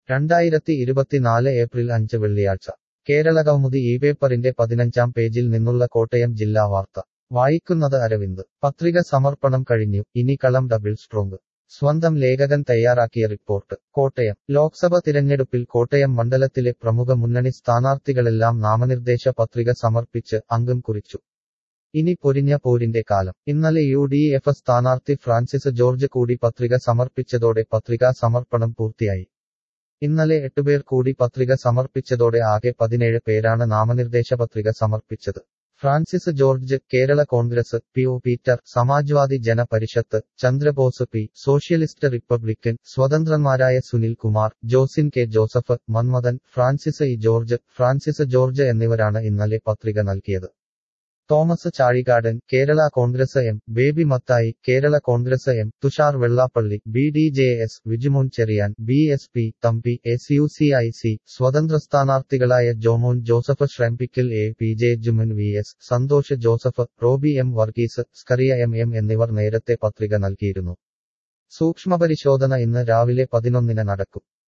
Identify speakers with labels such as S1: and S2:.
S1: രണ്ടായിരത്തി ഇരുപത്തിനാല് ഏപ്രിൽ അഞ്ച് വെള്ളിയാഴ്ച കേരളകൗമുദി ഈ പേപ്പറിന്റെ പതിനഞ്ചാം പേജിൽ നിന്നുള്ള കോട്ടയം ജില്ലാ വാർത്ത വായിക്കുന്നത് അരവിന്ദ് പത്രിക സമർപ്പണം കഴിഞ്ഞു ഇനി കളം ഡബിൾ സ്ട്രോങ് സ്വന്തം ലേഖകൻ തയ്യാറാക്കിയ റിപ്പോർട്ട് കോട്ടയം ലോക്സഭ തിരഞ്ഞെടുപ്പിൽ കോട്ടയം മണ്ഡലത്തിലെ പ്രമുഖ മുന്നണി സ്ഥാനാർത്ഥികളെല്ലാം നാമനിർദ്ദേശ പത്രിക സമർപ്പിച്ച് അംഗം കുറിച്ചു ഇനി പൊരിഞ്ഞ പോരിന്റെ കാലം ഇന്നലെ യു ഡി എഫ് സ്ഥാനാർത്ഥി ഫ്രാൻസിസ് ജോർജ് കൂടി പത്രിക സമർപ്പിച്ചതോടെ പത്രികാ സമർപ്പണം പൂർത്തിയായി ഇന്നലെ എട്ടുപേർ കൂടി പത്രിക സമർപ്പിച്ചതോടെ ആകെ പതിനേഴ് പേരാണ് നാമനിർദ്ദേശ പത്രിക സമർപ്പിച്ചത് Francis George Kerala Congress P O Peter Samajwadi Janaparishath Chandrabose P socialist republican സ്വതന്ത്രന്മാരായ Sunil Kumar Josin K Joseph Manmadhan Francis E George Francis George എന്നിവരാണ് ഇന്നലെ പത്രിക നൽകിയത് Thomas Chazhikadan Kerala Congress M Baby Mathai Kerala Congress M Thushar Vellappally B D J S Vijumon Cherian B S P Thampi S U C I C സ്വതന്ത്ര സ്ഥാനാർത്ഥികളായ Jomon Joseph Srampickal A P J Juman V S Santhosh Joseph Roby M Varghese Scaria M M എന്നിവർ നേരത്തെ പത്രിക നൽകിയിരുന്നു സൂക്ഷ്മപരിശോധന ഇന്ന് രാവിലെ പതിനൊന്നിന് നടക്കും